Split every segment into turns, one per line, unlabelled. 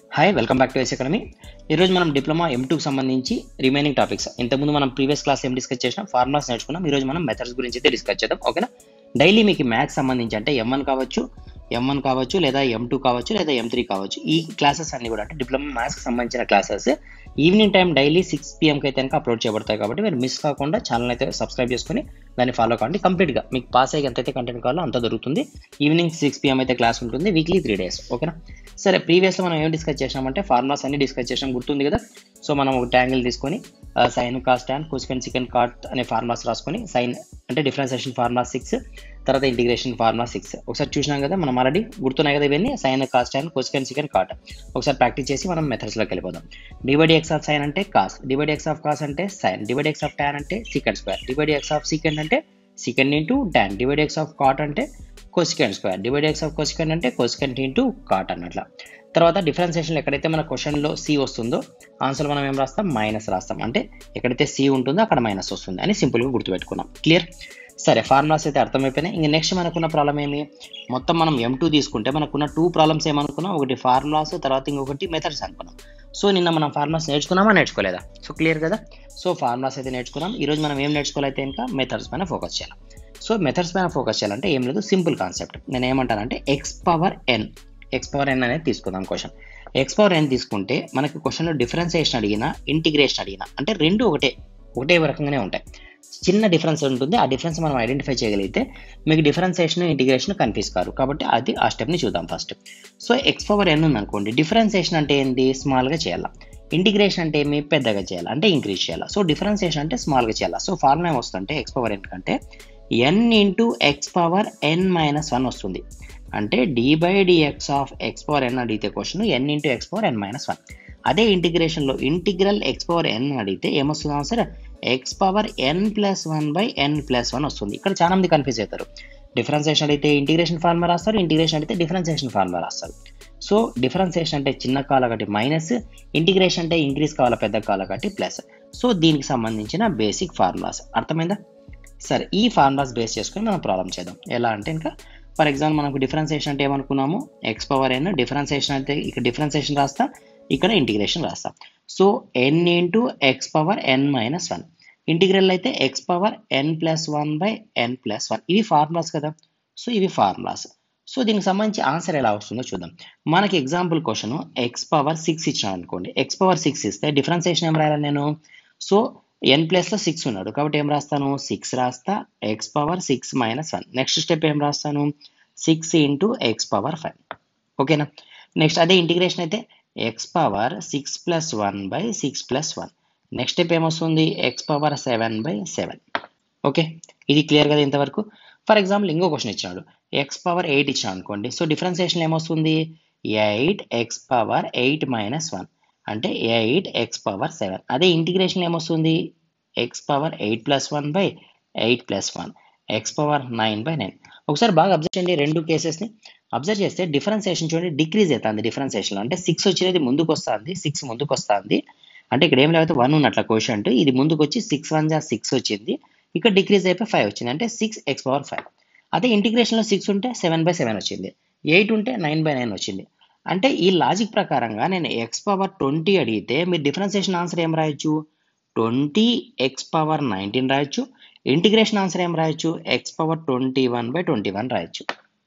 hi welcome back to S economy ఈరోజు మనం diploma ఎం టూకి సంబంధించి రిమైనింగ్ టాపిక్స్ ఇంతకుముందు మనం ప్రీవియస్ క్లాస్ ఏం డిస్కస్ చేసినాం ఫార్ములాస్ నేర్చుకున్నాం ఈరోజు మనం మెథడ్స్ గురించి అయితే డిస్కస్ చేద్దాం ఓకేనా డైలీ మీకు మ్యాథ్స్ సంబంధించి అంటే ఎం వన్ కావచ్చు ఎం వన్ కావచ్చు లేదా ఎం టూ కావచ్చు లేదా ఎం త్రీ కావచ్చు ఈ క్లాసెస్ అన్ని కూడా అంటే డిప్లొమా మ్యాథ్స్కి సంబంధించిన classes evening time daily six పిఎంకి అయితే కనుక అప్లోడ్ చేయబడతాయి కాబట్టి మీరు మిస్ కాకుండా ఛానల్ అయితే సబ్స్క్రైబ్ చేసుకొని దాన్ని ఫాలో కావండి కంప్లీట్గా మీకు పాస్ అయ్యి ఎంతైతే కంటెంట్ కావాలో అంత దొరుకుతుంది ఈవినింగ్ సిక్స్ పిఎం అయితే క్లాస్ ఉంటుంది వీక్లీ త్రీ డేస్ ఓకేనా సరే ప్రీవియస్లో మనం ఏం డిస్కస్ చేసామంటే ఫార్ములాస్ అన్ని డిస్కస్ చేసాం గుర్తుంది కదా సో మనం ఒక ట్యాంగిల్ తీసుకొని sine cos and cosec sec cot అనే ఫార్ములాస్ రాసుకొని సైన్ అంటే డిఫరెన్సేషన్ ఫార్ములా సిక్స్ తర్వాత ఇంటిగ్రేషన్ ఫార్ములా సిక్స్ ఒకసారి చూసినాం కదా మనం ఆల్రెడీ గుర్తున్నాయి కదా ఇవన్నీ sine cos and cosec sec cot ఒకసారి ప్రాక్టీస్ చేసి మనం మెథడ్స్లోకి వెళ్ళిపోదాం డివైడ్ ఎక్స్ ఆఫ్ సైన్ అంటే cos divide x of cos అంటే sine divide x of tan అంటే secant square divide x of secant అంటే secant into tan divide x of cot అంటే cosecant square divide x of cosecant అంటే cosecant into cot అన్నట్ల తర్వాత differentiation ఎక్కడైతే మన క్వశ్చన్లో సి వస్తుందో ఆన్సర్ మనం ఏం రాస్తాం మైనస్ రాస్తాం అంటే ఎక్కడైతే సి ఉంటుందో అక్కడ మైనస్ వస్తుంది అని సింపుల్గా గుర్తుపెట్టుకున్నాం క్లియర్ సరే ఫార్ములాస్ అయితే అర్థమైపోయినాయి ఇంక నెక్స్ట్ మనకున్న ప్రాబ్లం ఏమి మొత్తం మనం ఎం టూ తీసుకుంటే మనకున్న టూ ప్రాబ్లమ్స్ ఏమనుకున్నాం ఒకటి ఫార్ములాస్ తర్వాత ఇంకొకటి మెథడ్స్ అనుకున్నాం సో నిన్న మనం ఫార్ములాస్ నేర్చుకున్నామా నేర్చుకోలేదా సో క్లియర్ కదా సో ఫార్ములాస్ అయితే నేర్చుకున్నాం ఈరోజు మనం ఏం నేర్చుకోవాలైతే ఇంకా మెథడ్స్ పైన ఫోకస్ చేయాలి సో మెథడ్స్ పైన ఫోకస్ చేయాలంటే ఏం లేదు సింపుల్ కాన్సెప్ట్ నేను ఏమంటానంటే x power n x power n అనేది తీసుకుందాం క్వశ్చన్ ఎక్స్ పవర్ ఎన్ తీసుకుంటే మనకి క్వశ్చన్లో డిఫరెన్సియేషన్ అడిగినా ఇంటిగ్రేషన్ అడిగినా అంటే రెండు ఒకటే ఒకటే రకంగానే ఉంటాయి చిన్న డిఫరెన్స్ ఉంటుంది ఆ డిఫరెన్స్ మనం ఐడెంటిఫై చేయగలిగితే మీకు డిఫరెన్సియేషన్ ఇంటిగ్రేషన్ కన్ఫ్యూజ్ కారు కాబట్టి అది ఆ స్టెప్ని చూద్దాం first so x power n ఉందనుకోండి డిఫరెన్సియేషన్ అంటే ఏంటి స్మాల్గా చేయాలి ఇంటిగ్రేషన్ అంటే ఏమి పెద్దగా చేయాలి అంటే ఇంక్రీజ్ చేయాలి సో డిఫరెన్సియేషన్ అంటే స్మాల్గా చేయాలి సో ఫార్ములా ఏమొస్తుందంటే ఎక్స్ పవర్ ఎన్ కంటే n into x power n minus one వస్తుంది అంటే d by dx of x power n అడిగితే question n into x power n minus one అదే ఇంటిగ్రేషన్లో ఇంటిగ్రల్ ఎక్స్ పవర్ ఎన్ అడిగితే ఏమొస్తుంది answer x power n plus one by n plus one వస్తుంది ఇక్కడ చాలా మంది కన్ఫ్యూజ్ అవుతారు డిఫరెన్సేషన్ అడిగితే ఇంటిగ్రేషన్ ఫార్ములా రాస్తారు ఇంటిగ్రేషన్ అడిగితే డిఫరెన్సేషన్ ఫార్ములా రాస్తారు సో డిఫరెన్సేషన్ అంటే చిన్న కాల కాబట్టి మైనస్ ఇంటిగ్రేషన్ అంటే ఇంక్రీజ్ కావాలా పెద్ద కాల కాబట్టి ప్లస్ సో దీనికి సంబంధించిన బేసిక్ ఫార్ములాస్ అర్థమైందా సరే ఈ ఫార్ములాస్ బేస్ చేసుకొని మనం ప్రాబ్లం చేద్దాం ఎలా అంటే ఇంకా ఫర్ ఎగ్జాంపుల్ మనకు డిఫరెన్సేషన్ అంటే ఏమనుకున్నాము ఎక్స్ పవర్ ఎన్ డిఫరెన్సేషన్ అంటే ఇక్కడ డిఫరెన్సేషన్ రాస్తా ఇక్కడ ఇంటిగ్రేషన్ రాస్తా so n into x power n minus one integral అయితే x power n plus one by n plus one ఇవి ఫార్ములాస్ కదా సో ఇవి ఫార్ములాస్ సో దీనికి సంబంధించి ఆన్సర్ ఎలా వస్తుందో చూద్దాం మనకి example question x power six ఇచ్చిన అనుకోండి ఎక్స్ పవర్ సిక్స్ ఇస్తే డిఫరెన్సేషన్ ఏం రాయాలి నేను సో ఎన్ ప్లస్లో సిక్స్ ఉన్నాడు కాబట్టి ఏం రాస్తాను సిక్స్ రాస్తా x power six minus one next step ఏం రాస్తాను six into x power five ఓకేనా నెక్స్ట్ అదే ఇంటిగ్రేషన్ అయితే x power six plus one by six plus one next step ఏమొస్తుంది x power seven by seven okay ఇది clear కదా ఇంతవరకు for example ఇంకో క్వశ్చన్ ఇచ్చినాడు ఎక్స్ పవర్ ఎయిట్ ఇచ్చాను అనుకోండి సో డిఫరెన్సియేషన్ ఏమొస్తుంది eight x power eight minus one అంటే ఎయిట్ ఎక్స్ పవర్ సెవెన్ అదే ఇంటిగ్రేషన్ ఏమొస్తుంది x power eight plus one by eight plus one x power nine by nine ఒకసారి బాగా observe చేయండి రెండు కేసెస్ని అబ్జర్వ్ చేస్తే డిఫరెన్సేషన్ చూడండి డిక్రీజ్ అవుతుంది డిఫరెన్సేషన్లో అంటే సిక్స్ వచ్చినది ముందుకు వస్తుంది సిక్స్ ముందుకు వస్తుంది అంటే ఇక్కడ ఏం లేకపోతే వన్ ఉన్నట్ల క్వశ్చన్ ఇది ముందుకు వచ్చి సిక్స్ వన్ జా సిక్స్ వచ్చింది ఇక్కడ డిక్రీజ్ అయిపోయి ఫైవ్ వచ్చింది అంటే సిక్స్ ఎక్స్ పవర్ ఫైవ్ అదే ఇంటిగ్రేషన్లో సిక్స్ ఉంటే సెవెన్ బై సెవెన్ వచ్చింది ఎయిట్ ఉంటే నైన్ బై నైన్ వచ్చింది అంటే ఈ లాజిక్ ప్రకారంగా నేను ఎక్స్ పవర్ ట్వంటీ అడిగితే మీరు డిఫరెన్సియేషన్ ఆన్సర్ ఏం రాయొచ్చు ట్వంటీ ఎక్స్ పవర్ నైన్టీన్ రాయొచ్చు ఇంటిగ్రేషన్ ఆన్సర్ ఏం రాయొచ్చు x power twenty one by twenty one రాయొచ్చు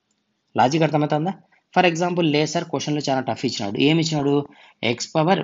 లాజిక్ అర్థమవుతుందా ఫర్ ఎగ్జాంపుల్ లే సార్ క్వశ్చన్లో చాలా టఫ్ ఇచ్చినాడు ఏమి ఇచ్చినాడు x power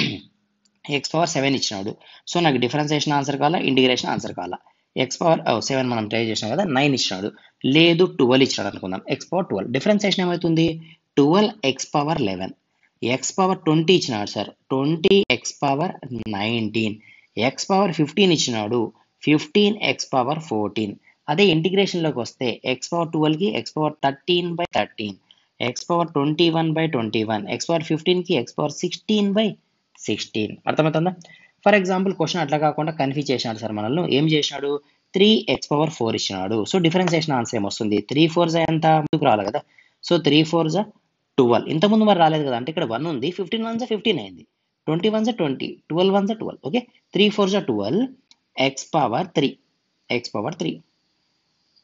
x power seven ఇచ్చినాడు సో నాకు డిఫరెన్సియేషన్ ఆన్సర్ కావాలా ఇంటిగ్రేషన్ ఆన్సర్ కావాలా ఎక్స్ పవర్ సెవెన్ మనం ట్రై చేసినాం కదా నైన్ ఇచ్చినాడు లేదు ట్వెల్వ్ ఇచ్చినాడు అనుకుందాం ఎక్స్ పవర్ ట్వెల్వ్ డిఫరెన్సియేషన్ ఏమవుతుంది twelve x power eleven X power twenty ఇచ్చినాడు sir twenty x power nineteen x power fifteen ఇచ్చినాడు ఫిఫ్టీన్ ఎక్స్ పవర్ ఫోర్టీన్ అదే ఇంటిగ్రేషన్లోకి వస్తే ఎక్స్ పవర్ ట్వెల్వ్కి x power thirteen by thirteen x power twenty one by twenty one x power ఫిఫ్టీన్కి x power sixteen by sixteen అర్థమవుతుందా for example question అట్లా కాకుండా confuse చేసినాడు సార్ మనల్ని ఏం చేసినాడు త్రీ ఎక్స్ పవర్ ఫోర్ ఇచ్చినాడు సో డిఫరెన్సియేషన్ ఆన్సర్ ఏమొస్తుంది త్రీ ఫోర్ జా ఎంత ముందుకు రావాలి కదా సో త్రీ ఫోర్ జా ట్వెల్వ్ ఇంతకుముందు మరి రాలేదు కదా అంటే ఇక్కడ వన్ ఉంది ఫిఫ్టీన్ వన్ జా ఫిఫ్టీన్ అయింది ట్వంటీ వన్ జా ట్వంటీ ట్వెల్వ్ వన్ జా ట్వెల్వ్ ఓకే త్రీ ఫోర్ జా twelve x power three x power three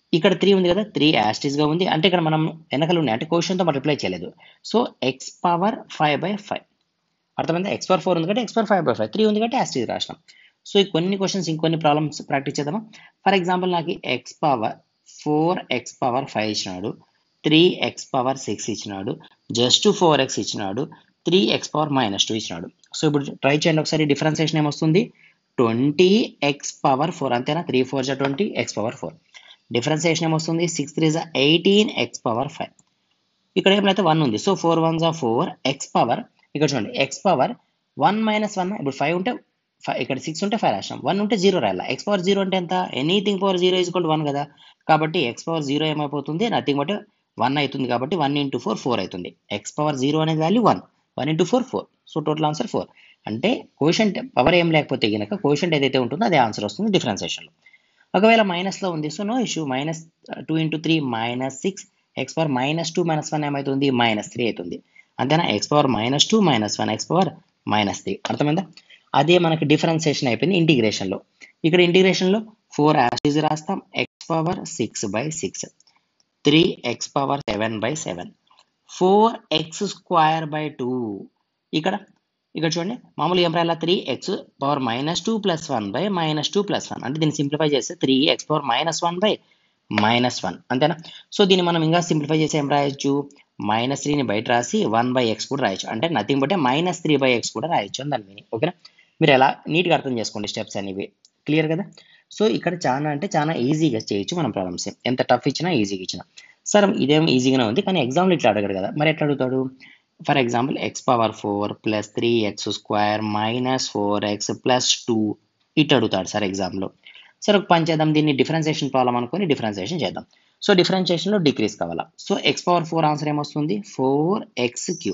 ఇక్కడ త్రీ ఉంది కదా త్రీ గా ఉంది అంటే ఇక్కడ మనం వెనకలు ఉన్నాయి అంటే క్వశ్చన్తో మల్టిప్లై చేయలేదు so x power five by five అర్థమైందా ఎక్స్ పవర్ ఫోర్ ఉంది కాబట్టి x power five by five three ఉంది కాబట్టి యాస్టీజ్ రాసినాం సో ఈ కొన్ని క్వశ్చన్స్ ఇంకొన్ని ప్రాబ్లమ్స్ ప్రాక్టీస్ చేద్దామా ఫర్ ఎగ్జాంపుల్ నాకు x power four x power five ఇచ్చినాడు త్రీ ఎక్స్ పవర్ సిక్స్ ఇచ్చినాడు జస్ట్ ఫోర్ ఎక్స్ ఇచ్చినాడు three x power minus two ఇచ్చినాడు సో ఇప్పుడు ట్రై చేయండి ఒకసారి డిఫరెన్సేషన్ ఏమొస్తుంది ట్వంటీ ఎక్స్ పవర్ ఫోర్ అంతేనా త్రీ ఫోర్ జా twenty x power four differentiation ఏమొస్తుంది సిక్స్ త్రీ జా ఎయిటీన్ ఎక్స్ పవర్ ఫైవ్ ఇక్కడ ఏమైతే వన్ ఉంది సో ఫోర్ వన్ జా ఫోర్ ఎక్స్ పవర్ ఇక్కడ చూడండి x power one minus one ఇప్పుడు ఫైవ్ ఉంటే ఫైవ్ ఇక్కడ సిక్స్ ఉంటే ఫైవ్ రాసినాం వన్ ఉంటే జీరో రాయాలి ఎక్స్ పవర్ జీరో అంటే ఎంత anything power zero is one కదా కాబట్టి ఎక్స్ పవర్ జీరో ఏమైపోతుంది నథింగ్ బట్ వన్ అవుతుంది కాబట్టి వన్ ఇంటూ ఫోర్ ఫోర్ అవుతుంది ఎక్స్ పవర్ జీరో అనేది value one one into four four so total answer four అంటే కోషంట్ పవర్ ఏం లేకపోతే కనుక కోషంట్ ఏదైతే ఉంటుందో అదే ఆన్సర్ వస్తుంది డిఫరెన్సేషన్లో ఒకవేళ మైనస్లో ఉంది so no issue minus two into three minus six x power minus two minus one ఏమవుతుంది మైనస్ త్రీ అవుతుంది అంతేనా x power minus two minus one x power minus three అర్థమైందా అదే మనకి డిఫరెన్సియేషన్ అయిపోయింది ఇంటిగ్రేషన్లో ఇక్కడ ఇంటిగ్రేషన్లో ఫోర్ యాసిజ్ రాస్తాం x power six by six three x power seven by seven four x square by two ఇక్కడ ఇక్కడ చూడండి మామూలుగా ఏం రాయాలా three x power minus two plus one by minus two plus one అంటే దీన్ని సింప్లిఫై చేస్తే three x power minus one by minus one అంతేనా సో దీన్ని మనం ఇంకా సింప్లిఫై చేసి ఏం రాయొచ్చు మైనస్ త్రీని బయట రాసి వన్ బై ఎక్స్ కూడా రాయొచ్చు అంటే nothing but minus three by x కూడా రాయొచ్చు అని దాని మీనింగ్ ఓకేనా మీరు ఎలా నీట్గా అర్థం చేసుకోండి స్టెప్స్ అనేవి క్లియర్ కదా సో ఇక్కడ చాలా అంటే చాలా ఈజీగా చేయొచ్చు మనం ప్రాబ్లమ్స్ ఎంత టఫ్ ఇచ్చినా ఈజీగా ఇచ్చినా సార్ ఇదేం ఈజీగానే ఉంది కానీ ఎగ్జామ్లో ఇట్లా అడగడు కదా మరి ఎట్లా అడుగుతాడు for example x power four plus three x square minus four x plus two it అడుగుతాడు సార్ ఎగ్జామ్లో సరే ఒక పని చేద్దాం దీన్ని డిఫరెన్సియేషన్ ప్రాబ్లం అనుకొని డిఫరెన్సియేషన్ చేద్దాం సో డిఫరెన్సియేషన్లో డిక్రీస్ కావాలా so x power four answer ఏమొస్తుంది four x cube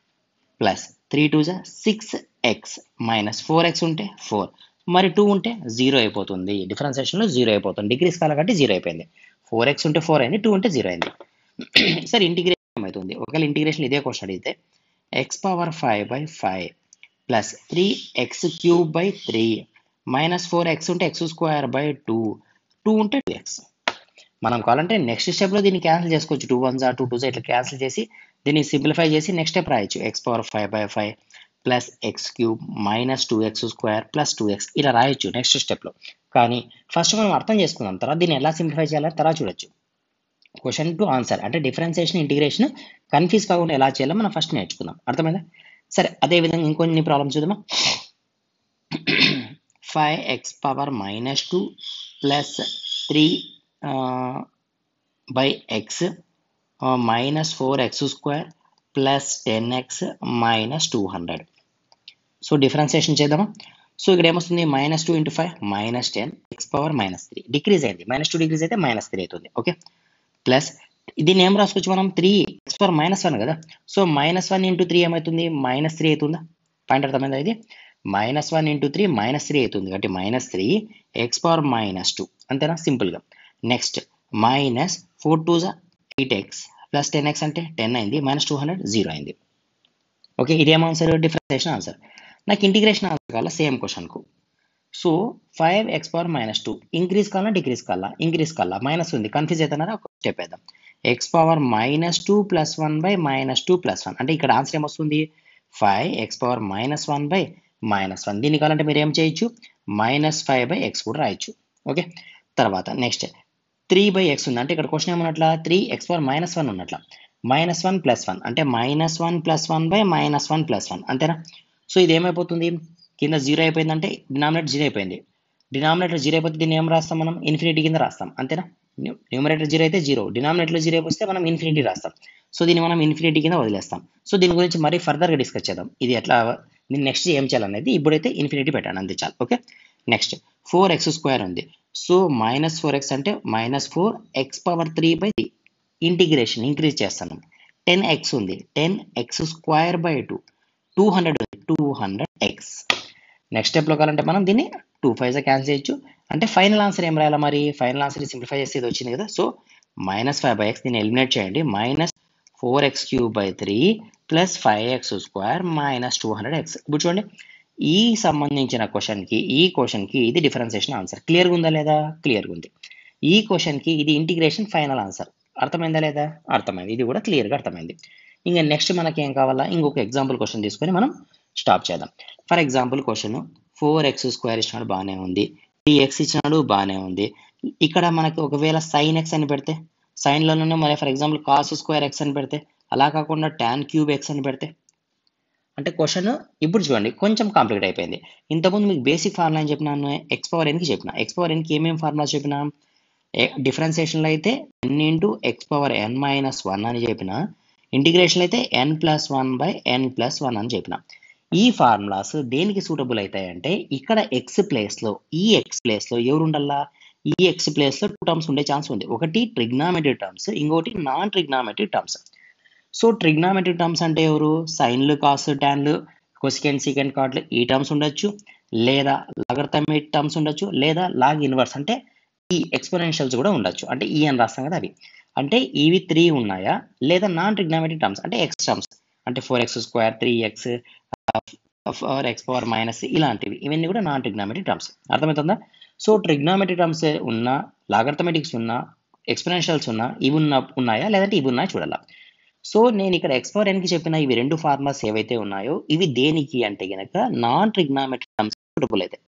plus three two జా six x minus four x ఉంటే ఫోర్ మరి టూ ఉంటే జీరో అయిపోతుంది డిఫరెన్సియేషన్లో జీరో అయిపోతుంది డిగ్రీస్ కావాలి కాబట్టి జీరో అయిపోయింది ఫోర్ ఎక్స్ ఉంటే ఫోర్ అయింది టూ ఉంటే జీరో అయింది సరే ఇంటిగ్రేషన్ ఏమవుతుంది ఒకవేళ ఇంటిగ్రేషన్ ఇదే క్వశ్చన్ అడిగితే x power five by five plus three x cube by three minus four x ఉంటే x square by two two ఉంటే టూ ఎక్స్ మనం కావాలంటే నెక్స్ట్ స్టెప్లో దీన్ని క్యాన్సిల్ చేసుకోవచ్చు టూ వన్ జా టూ టూ జా ఇట్లా క్యాన్సిల్ చేసి దీన్ని సింప్లిఫై చేసి నెక్స్ట్ స్టెప్ రాయొచ్చు x power five by five plus x cube minus two x square plus two x ఇలా రాయొచ్చు నెక్స్ట్ స్టెప్లో కానీ ఫస్ట్ మనం అర్థం చేసుకుందాం తర్వాత దీన్ని ఎలా సింప్లిఫై చేయాలో తర్వాత చూడొచ్చు క్వశ్చన్ టు ఆన్సర్ అంటే డిఫరెన్సియేషన్ ఇంటిగ్రేషన్ కన్ఫ్యూజ్ కాకుండా ఎలా చేయాలో మనం ఫస్ట్ నేర్చుకుందాం అర్థమైందా సరే అదేవిధంగా ఇంకొన్ని ప్రాబ్లమ్స్ చూద్దామా five x power minus two plus three by x minus four x square plus ten x minus two hundred so differentiation చేద్దామా సో ఇక్కడ ఏమొస్తుంది minus two into five minus ten x power minus three decrease అయింది minus two degrees అయితే minus three అవుతుంది okay plus దీన్ని ఏం రాసుకోవచ్చు మనం three x power minus one కదా so minus one into three ఏమవుతుంది మైనస్ త్రీ అవుతుందా పాయింట్ అర్థమైందా ఇది minus one into three minus three అవుతుంది కాబట్టి minus three x power minus two అంతేనా సింపుల్గా నెక్స్ట్ మైనస్ ఫోర్ టూ జా eight x plus ten x అంటే టెన్ అయింది మైనస్ టూ హండ్రెడ్ జీరో అయింది ఓకే ఇదేం ఆన్సర్ డిఫరెన్సియేషన్ ఆన్సర్ నాకు ఇంటిగ్రేషన్ ఆన్సర్ కావాలా సేమ్ క్వశ్చన్కు so five x power minus two increase కావాలా డిక్రీజ్ కావాలా ఇంక్రీజ్ కావాలా మైనస్ ఉంది కన్ఫ్యూజ్ అవుతున్నారా ఒక స్టెప్ వేద్దాం x power minus two plus one by minus two plus one అంటే ఇక్కడ ఆన్సర్ ఏమొస్తుంది five x power minus one by minus one దీన్ని కావాలంటే మీరు ఏం చేయొచ్చు మైనస్ ఫైవ్ బై ఎక్స్ కూడా రాయొచ్చు ఓకే తర్వాత నెక్స్ట్ త్రీ బై ఎక్స్ ఉంది అంటే ఇక్కడ క్వశ్చన్ ఏమన్నట్ల three x power minus one ఉన్నట్ల మైనస్ వన్ ప్లస్ వన్ అంటే minus one plus one by minus one plus one అంతేనా సో ఇది ఏమైపోతుంది కింద జీరో అయిపోయిందంటే డినామినేటర్ జీరో అయిపోయింది డినామినేటర్ జీరో అయిపోతే దీన్ని ఏం రాస్తాం మనం ఇన్ఫినిటీ కింద రాస్తాం అంతేనా న్యూమరేటర్ జీరో అయితే జీరో డినామినేటర్ జీరో అయిపోతే మనం ఇన్ఫినిటీ రాస్తాం సో దీన్ని మనం ఇన్ఫినిటీ కింద వదిలేస్తాం సో దీని గురించి మరీ ఫర్దర్గా డిస్కస్ చేద్దాం ఇది ఎట్లా దీన్ని నెక్స్ట్ ఏం చేయాలనేది ఇప్పుడైతే ఇన్ఫినిటీ పెట్టాను అంతే చాలు okay next four x square ఉంది సో మైనస్ ఫోర్ ఎక్స్ అంటే minus four x power three by three integration increase చేస్తాను టెన్ ఎక్స్ ఉంది ten x square by two two hundred ఉంది టూ హండ్రెడ్ ఎక్స్ నెక్స్ట్ స్టెప్లో కావాలంటే మనం దీన్ని two five cancel చేయొచ్చు అంటే ఫైనల్ ఆన్సర్ ఏం రాయాలి మరి ఫైనల్ ఆన్సర్ సింప్లిఫై చేస్తే ఇది వచ్చింది కదా so minus five by x దీన్ని ఎలిమినేట్ చేయండి minus four x cube by three plus five x square minus two hundred x ఇప్పుడు చూడండి ఈ సంబంధించిన క్వశ్చన్కి ఈ క్వశ్చన్కి ఇది డిఫరెన్సియేషన్ ఆన్సర్ క్లియర్గా ఉందా లేదా క్లియర్గా ఉంది ఈ క్వశ్చన్కి ఇది ఇంటిగ్రేషన్ ఫైనల్ ఆన్సర్ అర్థమైందా లేదా అర్థమైంది ఇది కూడా క్లియర్గా అర్థమైంది ఇంకా నెక్స్ట్ మనకి ఏం కావాలా ఇంకొక ఎగ్జాంపుల్ క్వశ్చన్ తీసుకొని మనం స్టాప్ చేద్దాం for example question four x square ఇచ్చినాడు బాగానే ఉంది త్రీ ఎక్స్ ఇచ్చినాడు బాగానే ఉంది ఇక్కడ మనకి ఒకవేళ సైన్ ఎక్స్ అని పెడితే సైన్లోనే మరి for example cos square x అని పెడితే అలా కాకుండా ట్యాన్ క్యూబ్ ఎక్స్ అని పెడితే అంటే క్వశ్చన్ ఇప్పుడు చూడండి కొంచెం కాంప్లికేట్ అయిపోయింది ఇంతకుముందు మీకు బేసిక్ ఫార్ములా అని చెప్పినాను ఎక్స్ పవర్ ఎన్కి చెప్పిన ఎక్స్ పవర్ ఎన్కి ఏమేమి ఫార్ములా చెప్పినా డిఫరెన్సియేషన్లో అయితే n into x power n minus one అని చెప్పిన ఇంటిగ్రేషన్లో అయితే n plus one by n plus one అని చెప్పిన ఈ ఫార్ములాస్ దేనికి సూటబుల్ అవుతాయంటే ఇక్కడ ఎక్స్ ప్లేస్లో ఈ ఎక్స్ ప్లేస్లో ఎవరు ఉండాలా ఈ ఎక్స్ ప్లేస్లో టూ టర్మ్స్ ఉండే ఛాన్స్ ఉంది ఒకటి ట్రిగ్నామెట్రిక్ టర్మ్స్ ఇంకోటి non trigonometric terms so trigonometric terms అంటే ఎవరు సైన్లు కాస్ ట్యాన్లు కొసికెంట్ సీకెంట్ కార్డ్లు ఈ టర్మ్స్ ఉండొచ్చు లేదా లాగర్థమిక్ టర్మ్స్ ఉండొచ్చు లేదా లాగ్ ఇన్వర్స్ అంటే ఈ ఎక్స్పోనెన్షియల్స్ కూడా ఉండొచ్చు అంటే ఈ అని రాస్తాం కదా అవి అంటే ఇవి త్రీ ఉన్నాయా లేదా నాన్ ట్రిగ్నామెట్రిక్ టర్మ్స్ అంటే ఎక్స్ టర్మ్స్ అంటే four x square three x four x power minus ఇలాంటివి ఇవన్నీ కూడా నాన్ ట్రిగ్నామెట్రిక్ టర్మ్స్ అర్థమవుతుందా సో ట్రిగ్నామెట్రిక్ టర్మ్స్ ఉన్నా లాగర్థమెటిక్స్ ఉన్నా ఎక్స్పోనెన్షియల్స్ ఉన్నా ఇవి ఉన్న ఉన్నాయా లేదంటే ఇవి ఉన్నాయా చూడాలా సో నేను ఇక్కడ ఎక్స్ పవర్ ఎన్కి చెప్పిన ఇవి రెండు ఫార్ములాస్ ఏవైతే ఉన్నాయో ఇవి దేనికి అంటే గనక నాన్ ట్రిగ్నామెట్రిక్ టర్మ్స్ సూటబుల్ అవుతాయి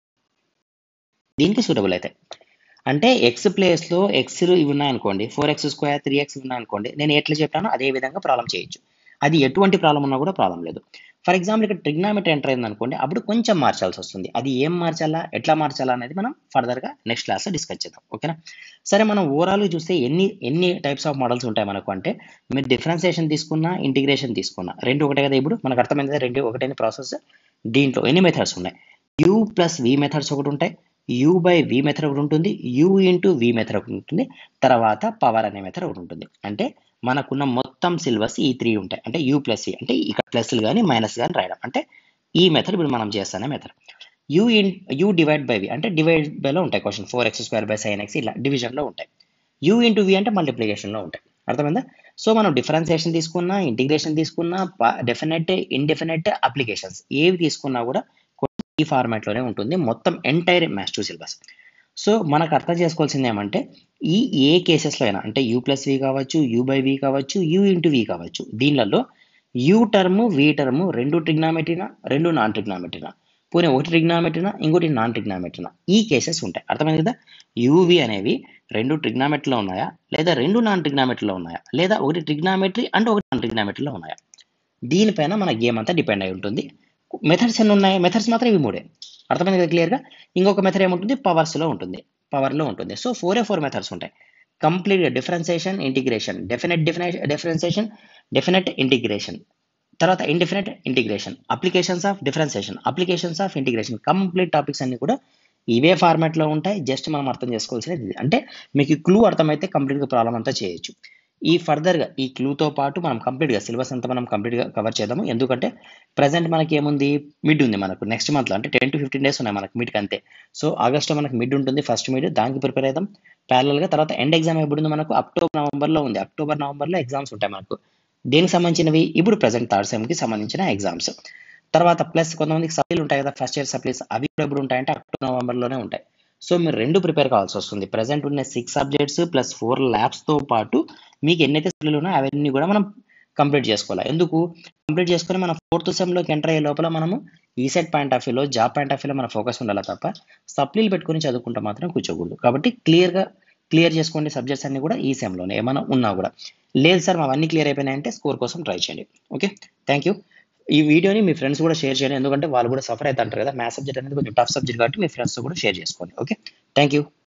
దీనికి సూటబుల్ అవుతాయి అంటే ఎక్స్ ప్లేస్లో ఎక్స్లు ఇవి ఉన్నాయనుకోండి four x square three x ఉన్నాయనుకోండి నేను ఎట్లా చెప్పానో అదే విధంగా ప్రాబ్లం చేయొచ్చు అది ఎటువంటి ప్రాబ్లం ఉన్నా కూడా ప్రాబ్లం లేదు ఫర్ ఎగ్జాంపుల్ ఇక్కడ ట్రిగ్నామెట్రీ ఎంటర్ అయింది అనుకోండి అప్పుడు కొంచెం మార్చాల్సి వస్తుంది అది ఏం మార్చాలా ఎట్లా మార్చాలా అనేది మనం ఫర్దర్గా నెక్స్ట్ క్లాస్లో డిస్కస్ చేద్దాం ఓకేనా సరే మనం ఓవరాల్ చూస్తే ఎన్ని ఎన్ని టైప్స్ ఆఫ్ మోడల్స్ ఉంటాయి మనకు అంటే మీరు డిఫరెన్సియేషన్ తీసుకున్నా ఇంటిగ్రేషన్ తీసుకున్నా రెండు ఒకటే కదా ఇప్పుడు మనకు అర్థమైంది కదా రెండు ఒకటే ప్రాసెస్ దీంట్లో ఎన్ని మెథడ్స్ ఉన్నాయి యూ ప్లస్ వి మెథడ్స్ ఒకటి ఉంటాయి యూ బై వి మెథడ్ ఒకటి ఉంటుంది యూ ఇంటూ వి మెథడ్ ఒకటి ఉంటుంది తర్వాత పవర్ అనే మెథడ్ ఒకటి ఉంటుంది అంటే మనకున్న మొత్తం సిలబస్ ఈ త్రీ ఉంటాయి అంటే యూ ప్లస్ వి అంటే ఇక్కడ ప్లస్లు కానీ మైనస్ కానీ రాయడం అంటే ఈ మెథడ్ ఇప్పుడు మనం చేస్తానే method u in u divide by v అంటే డివైడ్ బైలో ఉంటాయి question four x square by sin x ఇలా డివిజన్లో ఉంటాయి యూ ఇంటూ వి అంటే మల్టిప్లికేషన్లో ఉంటాయి అర్థమైందా సో మనం డిఫరెన్సియేషన్ తీసుకున్నా ఇంటిగ్రేషన్ తీసుకున్నా డెఫినెట్ ఇండెఫినెట్ అప్లికేషన్స్ ఏవి తీసుకున్నా కూడా ఈ ఫార్మాట్లోనే ఉంటుంది మొత్తం entire maths two syllabus so మనకు అర్థం చేసుకోవాల్సింది ఏమంటే ఈ ఏ కేసెస్లో అయినా అంటే యూ ప్లస్ వి కావచ్చు యూ బై వి కావచ్చు యూ ఇంటూ వి కావచ్చు దీనిలలో యూ టర్మ్ వి టర్మ్ రెండు ట్రిగ్నామెట్రీనా రెండు నాన్ ట్రిగ్నామెట్రీనా పోనీ ఒకటి ట్రిగ్నామెట్రీనా ఇంకోటి నాన్ ట్రిగ్నామెట్రీనా ఈ కేసెస్ ఉంటాయి అర్థమైంది కదా యూవి అనేవి రెండు ట్రిగ్నామెట్రీలో ఉన్నాయా లేదా రెండు నాన్ ట్రిగ్నామెట్రీలో ఉన్నాయా లేదా ఒకటి ట్రిగ్నామెట్రీ అండ్ ఒకటి నాన్ ట్రిగ్నామెట్రీలో ఉన్నాయా దీనిపైన మన గేమ్ అంతా డిపెండ్ అయి ఉంటుంది మెథడ్స్ ఎన్ని ఉన్నాయి మెథడ్స్ మాత్రం ఇవి మూడే అర్థమైంది కదా క్లియర్గా ఇంకొక మెథడ్ ఏముంటుంది పవర్స్లో ఉంటుంది పవర్లో ఉంటుంది సో ఫోరే ఫోర్ మెథడ్స్ ఉంటాయి complete differentiation integration definite definite differentiation definite integration తర్వాత indefinite integration applications of differentiation applications of integration complete topics అన్ని కూడా ఇవే ఫార్మాట్లో ఉంటాయి జస్ట్ మనం అర్థం చేసుకోవాల్సినది ఇది అంటే మీకు క్లూ అర్థమైతే కంప్లీట్గా ప్రాబ్లం అంతా చేయొచ్చు ఈ ఫర్దర్గా ఈ క్లూతో పాటు మనం కంప్లీట్గా సిలబస్ అంతా మనం కంప్లీట్గా కవర్ చేద్దాము ఎందుకంటే ప్రజెంట్ మనకి ఏముంది మిడ్ ఉంది మనకు నెక్స్ట్ మంత్లో అంటే టెన్ టు ఫిఫ్టీన్ డేస్ ఉన్నాయి మనకు మిడ్కి అంతే సో ఆగస్ట్లో మనకు మిడ్ ఉంటుంది ఫస్ట్ మిడ్ దానికి ప్రిపేర్ అవుదాం ప్యారల్గా తర్వాత ఎండ్ ఎగ్జామ్ ఎప్పుడు ఉంది మనకు అక్టోబర్ నవంబర్లో ఉంది అక్టోబర్ నవంబర్లో ఎగ్జామ్స్ ఉంటాయి మనకు దేనికి సంబంధించినవి ఇప్పుడు ప్రజెంట్ థర్డ్ సెమ్కి సంబంధించిన ఎగ్జామ్స్ తర్వాత ప్లస్ కొంతమందికి సప్లీలు ఉంటాయి కదా ఫస్ట్ ఇయర్ సప్లీస్ అవి కూడా ఎప్పుడు ఉంటాయంటే అక్టోబర్ నవంబర్లోనే ఉంటాయి సో మీరు రెండు ప్రిపేర్ కావాల్సి వస్తుంది ప్రజెంట్ ఉన్న సిక్స్ సబ్జెక్ట్స్ ప్లస్ ఫోర్ ల్యాబ్స్తో పాటు మీకు ఎన్నైతే సప్లీలు ఉన్నాయో అవన్నీ కూడా మనం కంప్లీట్ చేసుకోవాలి ఎందుకు కంప్లీట్ చేసుకొని మన ఫోర్త్ సెమ్లోకి ఎంటర్ అయ్యే లోపల మనము ఈసెట్ పాయింట్ ఆఫ్ వ్యూలో జాబ్ పాయింట్ ఆఫ్ వ్యూలో మన ఫోకస్ ఉండాలి తప్ప సప్లీలు పెట్టుకొని చదువుకుంటే మాత్రం కూర్చోకూడదు కాబట్టి క్లియర్గా క్లియర్ చేసుకోండి సబ్జెక్ట్స్ అన్ని కూడా ఈ సెమ్లోనే ఏమైనా ఉన్నా కూడా లేదు సార్ అవన్నీ క్లియర్ అయిపోయినాయంటే స్కోర్ కోసం ట్రై చేయండి ఓకే థ్యాంక్ యూ ఈ వీడియోని మీ ఫ్రెండ్స్ కూడా షేర్ చేయండి ఎందుకంటే వాళ్ళు కూడా సఫర్ అవుతుంటారు కదా మ్యాథ్స్ సబ్జెక్ట్ అనేది కొంచెం టఫ్ సబ్జెక్ట్ కాబట్టి మీ ఫ్రెండ్స్ కూడా షేర్ చేసుకోండి ఓకే థ్యాంక్ యూ